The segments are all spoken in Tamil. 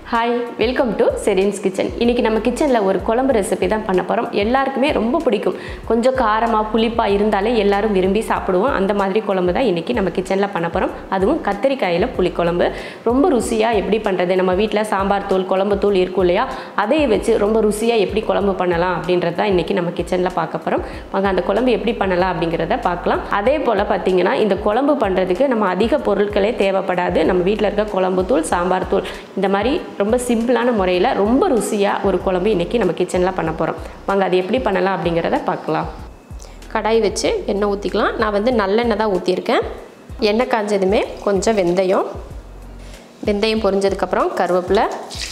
hi welcome to Serin's kitchen இன்றைக்கி நம்ம கிச்சனில் ஒரு குழம்பு ரெசிபி தான் பண்ண போகிறோம் எல்லாருக்குமே ரொம்ப பிடிக்கும் கொஞ்சம் காரமாக புளிப்பாக இருந்தாலே எல்லாரும் விரும்பி சாப்பிடுவோம் அந்த மாதிரி குழம்பு தான் இன்றைக்கி நம்ம கிச்சனில் பண்ண போகிறோம் அதுவும் கத்திரிக்காயில் புளிக்குழம்பு ரொம்ப ருசியாக எப்படி பண்ணுறது நம்ம வீட்டில் சாம்பார் தூள் குழம்பு தூள் இருக்கும் இல்லையா அதை வச்சு ரொம்ப ருசியாக எப்படி குழம்பு பண்ணலாம் அப்படின்றது தான் இன்றைக்கி நம்ம கிச்சனில் பார்க்க போகிறோம் வாங்க அந்த குழம்பு எப்படி பண்ணலாம் அப்படிங்கிறத பார்க்கலாம் அதே போல் பார்த்தீங்கன்னா இந்த குழம்பு பண்ணுறதுக்கு நம்ம அதிக பொருட்களே தேவைப்படாது நம்ம வீட்டில் இருக்க குழம்பு தூள் சாம்பார் தூள் இந்த மாதிரி ரொம்ப சிம்பிளான முறையில் ரொம்ப ருசியாக ஒரு குழம்பு இன்றைக்கி நம்ம கிச்சனில் பண்ண போகிறோம் வாங்க அது எப்படி பண்ணலாம் அப்படிங்கிறத பார்க்கலாம் கடாய் வச்சு எண்ணெய் ஊற்றிக்கலாம் நான் வந்து நல்லெண்ணெய் தான் ஊற்றியிருக்கேன் எண்ணெய் காஞ்சதுமே கொஞ்சம் வெந்தயம் வெந்தயம் பொரிஞ்சதுக்கப்புறம் கருவேப்பிலை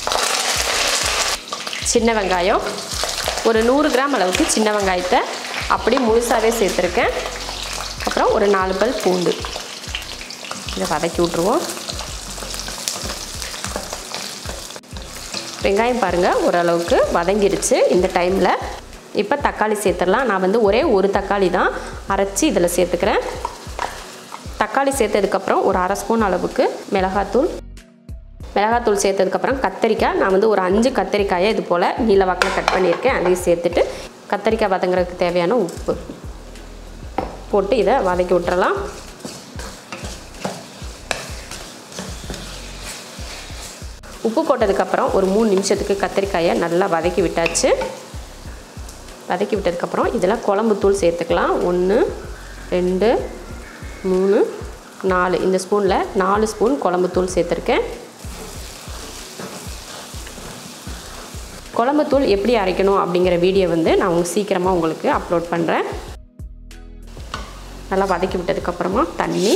சின்ன வெங்காயம் ஒரு நூறு கிராம் அளவுக்கு சின்ன வெங்காயத்தை அப்படி முழுசாகவே சேர்த்துருக்கேன் அப்புறம் ஒரு நாலு பல் பூண்டு இதை வதக்கி விட்ருவோம் வெங்காயம் பாருங்கள் ஓரளவுக்கு வதங்கிருச்சு இந்த டைமில் இப்போ தக்காளி சேர்த்துடலாம் நான் வந்து ஒரே ஒரு தக்காளி தான் அரைச்சி இதில் சேர்த்துக்கிறேன் தக்காளி சேர்த்ததுக்கப்புறம் ஒரு அரை ஸ்பூன் அளவுக்கு மிளகாத்தூள் மிளகாத்தூள் சேர்த்ததுக்கப்புறம் கத்தரிக்காய் நான் வந்து ஒரு அஞ்சு கத்தரிக்காயை இது போல் நீல வாக்கில் கட் பண்ணியிருக்கேன் அதையும் சேர்த்துட்டு கத்தரிக்காய் வதங்குறதுக்கு தேவையான உப்பு போட்டு இதை வதக்கி விட்டுறலாம் உப்பு போட்டதுக்கப்புறம் ஒரு மூணு நிமிஷத்துக்கு கத்திரிக்காயை நல்லா வதக்கி விட்டாச்சு வதக்கி விட்டதுக்கப்புறம் இதில் குழம்பு தூள் சேர்த்துக்கலாம் ஒன்று ரெண்டு மூணு நாலு இந்த ஸ்பூனில் நாலு ஸ்பூன் குழம்பு தூள் சேர்த்துருக்கேன் குழம்பு தூள் எப்படி அரைக்கணும் அப்படிங்கிற வீடியோ வந்து நான் உங்களுக்கு சீக்கிரமாக உங்களுக்கு அப்லோட் பண்ணுறேன் நல்லா வதக்கி விட்டதுக்கப்புறமா தண்ணி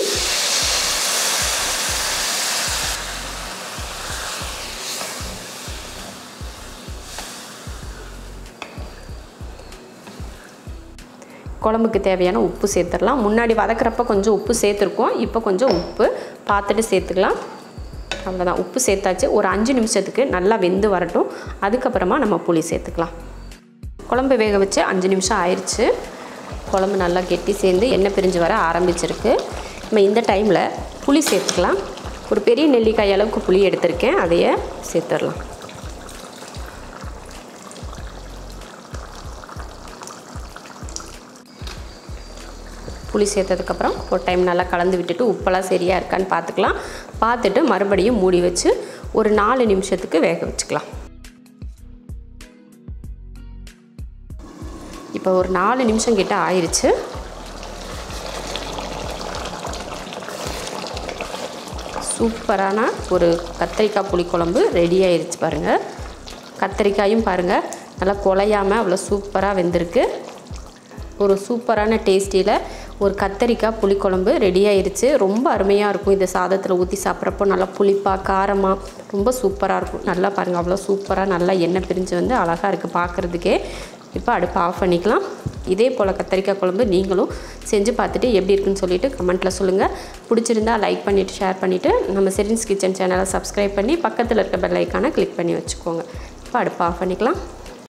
குழம்புக்கு தேவையான உப்பு சேர்த்துடலாம் முன்னாடி வதக்கிறப்ப கொஞ்சம் உப்பு சேர்த்துருக்கோம் இப்போ கொஞ்சம் உப்பு பார்த்துட்டு சேர்த்துக்கலாம் அவ்வளோதான் உப்பு சேர்த்தாச்சு ஒரு அஞ்சு நிமிஷத்துக்கு நல்லா வெந்து வரட்டும் அதுக்கப்புறமா நம்ம புளி சேர்த்துக்கலாம் குழம்பு வேக வச்சு அஞ்சு நிமிஷம் ஆயிடுச்சு குழம்பு நல்லா கெட்டி சேர்ந்து எண்ணெய் பிரிஞ்சு வர ஆரம்பிச்சிருக்கு நம்ம இந்த டைமில் புளி சேர்த்துக்கலாம் ஒரு பெரிய நெல்லிக்காய் அளவுக்கு புளி எடுத்திருக்கேன் அதையே சேர்த்துடலாம் புளி சேர்த்ததுக்கப்புறம் ஒரு டைம் நல்லா கலந்து விட்டுட்டு உப்பெல்லாம் சரியாக இருக்கான்னு பார்த்துக்கலாம் பார்த்துட்டு மறுபடியும் மூடி வச்சு ஒரு நாலு நிமிஷத்துக்கு வேக வச்சுக்கலாம் இப்போ ஒரு நாலு நிமிஷம் கிட்ட ஆயிடுச்சு சூப்பரான ஒரு கத்திரிக்காய் புளிக்குழம்பு ரெடி ஆயிடுச்சு பாருங்கள் கத்திரிக்காயும் பாருங்கள் நல்லா குலையாமல் அவ்வளோ சூப்பராக வெந்திருக்கு ஒரு சூப்பரான டேஸ்டியில் ஒரு கத்தரிக்காய் புளிக்குழம்பு ரெடி ஆயிருச்சு ரொம்ப அருமையாக இருக்கும் இந்த சாதத்தில் ஊற்றி சாப்பிட்றப்போ நல்லா புளிப்பாக காரமாக ரொம்ப சூப்பராக இருக்கும் நல்லா பாருங்கள் அவ்வளோ சூப்பராக நல்லா எண்ணெய் பிரிஞ்சு வந்து அழகாக இருக்குது பார்க்குறதுக்கே இப்போ அடுப்பு ஆஃப் பண்ணிக்கலாம் இதே போல் கத்தரிக்காய் குழம்பு நீங்களும் செஞ்சு பார்த்துட்டு எப்படி இருக்குன்னு சொல்லிட்டு கமெண்ட்டில் சொல்லுங்கள் பிடிச்சிருந்தா லைக் பண்ணிவிட்டு ஷேர் பண்ணிவிட்டு நம்ம செரின்ஸ் கிச்சன் சேனலை சப்ஸ்கிரைப் பண்ணி பக்கத்தில் இருக்க பெல் ஐக்கானை கிளிக் பண்ணி வச்சுக்கோங்க இப்போ அடுப்பு ஆஃப் பண்ணிக்கலாம்